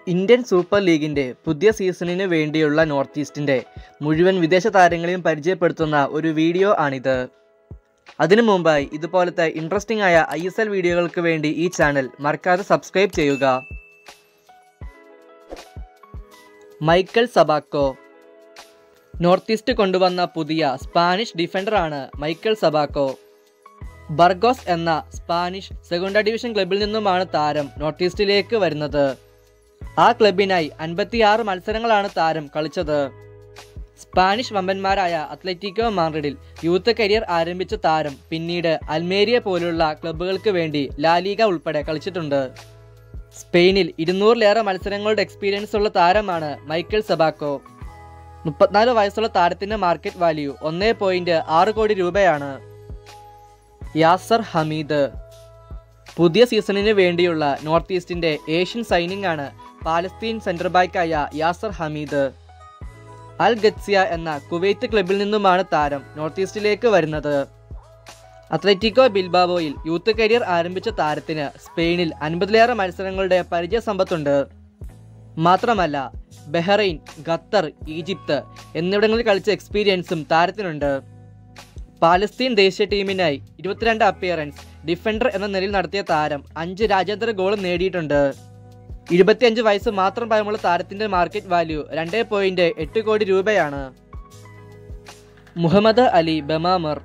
Indian super ലീഗിൻ്റെ പുതിയ സീസണിന് വേണ്ടിയുള്ള നോർത്ത് ഈസ്റ്റിൻ്റെ മുഴുവൻ വിദേശ താരങ്ങളെയും പരിചയപ്പെടുത്തുന്ന ഒരു വീഡിയോ ആണിത് അതിനു മുമ്പായി ഇതുപോലത്തെ ഇൻട്രസ്റ്റിംഗ് ആയ ഐ എസ് എൽ വീഡിയോകൾക്ക് വേണ്ടി ഈ ചാനൽ മറക്കാതെ സബ്സ്ക്രൈബ് ചെയ്യുക മൈക്കൽ സബാക്കോ നോർത്ത് ഈസ്റ്റ് കൊണ്ടുവന്ന പുതിയ സ്പാനിഷ് ഡിഫൻഡറാണ് മൈക്കൽ സബാക്കോ ബർഗോസ് എന്ന സ്പാനിഷ് സെക്കൻഡ് ഡിവിഷൻ ക്ലബിൽ നിന്നുമാണ് താരം നോർത്ത് ഈസ്റ്റിലേക്ക് വരുന്നത് ആ ക്ലബിനായി അൻപത്തിയാറ് മത്സരങ്ങളാണ് താരം കളിച്ചത് സ്പാനിഷ് വമ്പന്മാരായ അത്ലറ്റിക്കോ മാൻഡ്രിഡിൽ യൂത്ത് കരിയർ ആരംഭിച്ച താരം പിന്നീട് അൽമേരിയ പോലുള്ള ക്ലബ്ബുകൾക്ക് വേണ്ടി ലാലിക ഉൾപ്പെടെ കളിച്ചിട്ടുണ്ട് സ്പെയിനിൽ ഇരുന്നൂറിലേറെ മത്സരങ്ങളുടെ എക്സ്പീരിയൻസ് ഉള്ള താരമാണ് മൈക്കൽ സബാക്കോ മുപ്പത്തിനാല് വയസ്സുള്ള താരത്തിന്റെ മാർക്കറ്റ് വാല്യൂ ഒന്നേ പോയിന്റ് ആറ് കോടി രൂപയാണ് യാസർ ഹമീദ് പുതിയ സീസണിന് വേണ്ടിയുള്ള നോർത്ത് ഈസ്റ്റിന്റെ ഏഷ്യൻ സൈനിങ് ആണ് പാലസ്തീൻ സെന്റർ ബാക്കായ യാസർ ഹമീദ് അൽ ഗത്സിയ എന്ന കുവൈത്ത് ക്ലബിൽ നിന്നുമാണ് താരം നോർത്ത് ഈസ്റ്റിലേക്ക് വരുന്നത് അത്ലറ്റിക്കോ ബിൽബാബോയിൽ യൂത്ത് കരിയർ ആരംഭിച്ച താരത്തിന് സ്പെയിനിൽ അൻപതിലേറെ മത്സരങ്ങളുടെ പരിചയ സമ്പത്തുണ്ട് മാത്രമല്ല ബഹ്റൈൻ ഖത്തർ ഈജിപ്ത് എന്നിവിടങ്ങളിൽ കളിച്ച എക്സ്പീരിയൻസും താരത്തിനുണ്ട് പാലസ്തീൻ ദേശീയ ടീമിനായി ഇരുപത്തിരണ്ട് അപ്പിയറൻസ് ഡിഫൻഡർ എന്ന നിലയിൽ നടത്തിയ താരം അഞ്ച് രാജ്യാന്തര ഗോളും നേടിയിട്ടുണ്ട് ഇരുപത്തിയഞ്ച് വയസ്സ് മാത്രം പ്രായമുള്ള താരത്തിന്റെ മാർക്കറ്റ് വാല്യൂ രണ്ട് പോയിന്റ് എട്ട് കോടി രൂപയാണ് Mohammed Ali Bamamar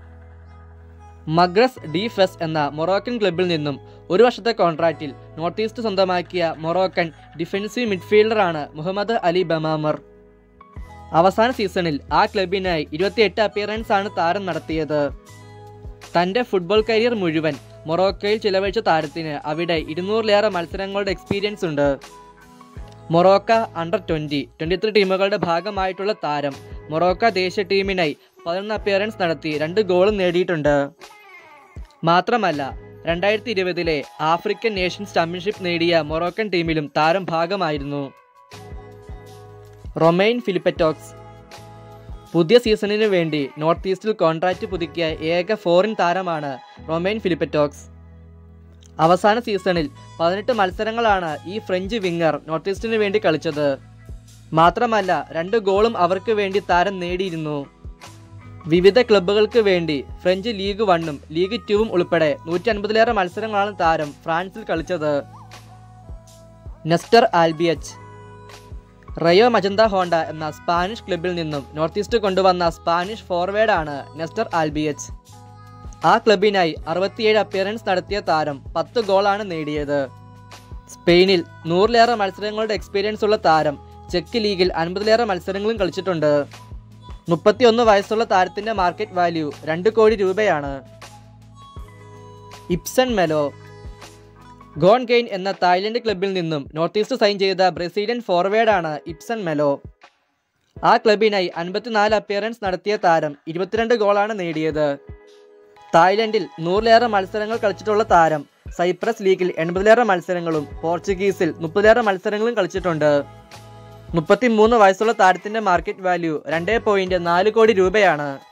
Maghreb de Fes എന്ന മൊറോക്കൻ ക്ലബിൽ നിന്നും ഒരു വർഷത്തെ കോൺട്രാക്റ്റിൽ നോർത്ത് ഈസ്റ്റ് സ്വന്തമാക്കിയ മൊറോക്കൻ ഡിഫൻസീവ് മിഡ്ഫീൽഡറാണ് മുഹമ്മദ് അലി ബമാമർ അവസാന സീസണിൽ ആ ക്ലബിനായി ഇരുപത്തിയെട്ട് അപ്പിയറൻസ് ആണ് താരം നടത്തിയത് തൻ്റെ ഫുട്ബോൾ കരിയർ മുഴുവൻ മൊറോക്കോയിൽ ചിലവഴിച്ച താരത്തിന് അവിടെ ഇരുന്നൂറിലേറെ മത്സരങ്ങളുടെ എക്സ്പീരിയൻസ് ഉണ്ട് Morocco under twenty twenty three ടീമുകളുടെ ഭാഗമായിട്ടുള്ള താരം മൊറോക്ക ദേശീയ ടീമിനായി പതിനൊന്ന് അപ്പിയറൻസ് നടത്തി രണ്ട് ഗോളും നേടിയിട്ടുണ്ട് മാത്രമല്ല രണ്ടായിരത്തി ഇരുപതിലെ ആഫ്രിക്കൻ നേഷൻസ് ചാമ്പ്യൻഷിപ്പ് നേടിയ മൊറോക്കൻ ടീമിലും താരം ഭാഗമായിരുന്നു റൊമൈൻ ഫിലിപ്പറ്റോക്സ് പുതിയ സീസണിന് വേണ്ടി നോർത്ത് ഈസ്റ്റിൽ കോൺട്രാക്റ്റ് പുതുക്കിയ ഏക ഫോറിൻ താരമാണ് റൊമൈൻ ഫിലിപ്പറ്റോക്സ് അവസാന സീസണിൽ പതിനെട്ട് മത്സരങ്ങളാണ് ഈ ഫ്രഞ്ച് വിങ്ങർ നോർത്ത് ഈസ്റ്റിന് വേണ്ടി കളിച്ചത് മാത്രമല്ല രണ്ട് ഗോളും അവർക്ക് വേണ്ടി താരം നേടിയിരുന്നു വിവിധ ക്ലബ്ബുകൾക്ക് വേണ്ടി ഫ്രഞ്ച് ലീഗ് വണ്ണും ലീഗ് ടൂവും ഉൾപ്പെടെ നൂറ്റി അൻപതിലേറെ മത്സരങ്ങളാണ് താരം ഫ്രാൻസിൽ കളിച്ചത് Nestor Albiach Rayo Majadahonda എന്ന സ്പാനിഷ് ക്ലബിൽ നിന്നും നോർത്ത് ഈസ്റ്റ് കൊണ്ടുവന്ന സ്പാനിഷ് ഫോർവേഡാണ് നെസ്റ്റർ ആൽബിയച്ച് ആ ക്ലബിനായി അറുപത്തിയേഴ് അപ്പിയറൻസ് നടത്തിയ താരം പത്ത് ഗോളാണ് നേടിയത് സ്പെയിനിൽ നൂറിലേറെ മത്സരങ്ങളുടെ എക്സ്പീരിയൻസ് ഉള്ള താരം ചെക്ക് ലീഗിൽ അൻപതിലേറെ മത്സരങ്ങളും കളിച്ചിട്ടുണ്ട് മുപ്പത്തിയൊന്ന് വയസ്സുള്ള താരത്തിന്റെ മാർക്കറ്റ് വാല്യൂ രണ്ട് കോടി രൂപയാണ് ഇപ്സൺ മെലോ ഗോൺ ഗെയിൻ എന്ന തായ്ലൻഡ് ക്ലബിൽ നിന്നും നോർത്ത് ഈസ്റ്റ് സൈൻ ചെയ്ത ബ്രസീലിയൻ ഫോർവേഡാണ് ഇപ്സൺ മെലോ ആ ക്ലബിനായി അൻപത്തിനാല് അപ്പിയറൻസ് നടത്തിയ താരം ഇരുപത്തിരണ്ട് ഗോളാണ് നേടിയത് തായ്ലൻഡിൽ നൂറിലേറെ മത്സരങ്ങൾ കളിച്ചിട്ടുള്ള താരം സൈപ്രസ് ലീഗിൽ എൺപതിലേറെ മത്സരങ്ങളും പോർച്ചുഗീസിൽ മുപ്പതിലേറെ മത്സരങ്ങളും കളിച്ചിട്ടുണ്ട് മുപ്പത്തിമൂന്ന് വയസ്സുള്ള താരത്തിന്റെ മാർക്കറ്റ് വാല്യൂ രണ്ട് പോയിന്റ് നാല് കോടി രൂപയാണ്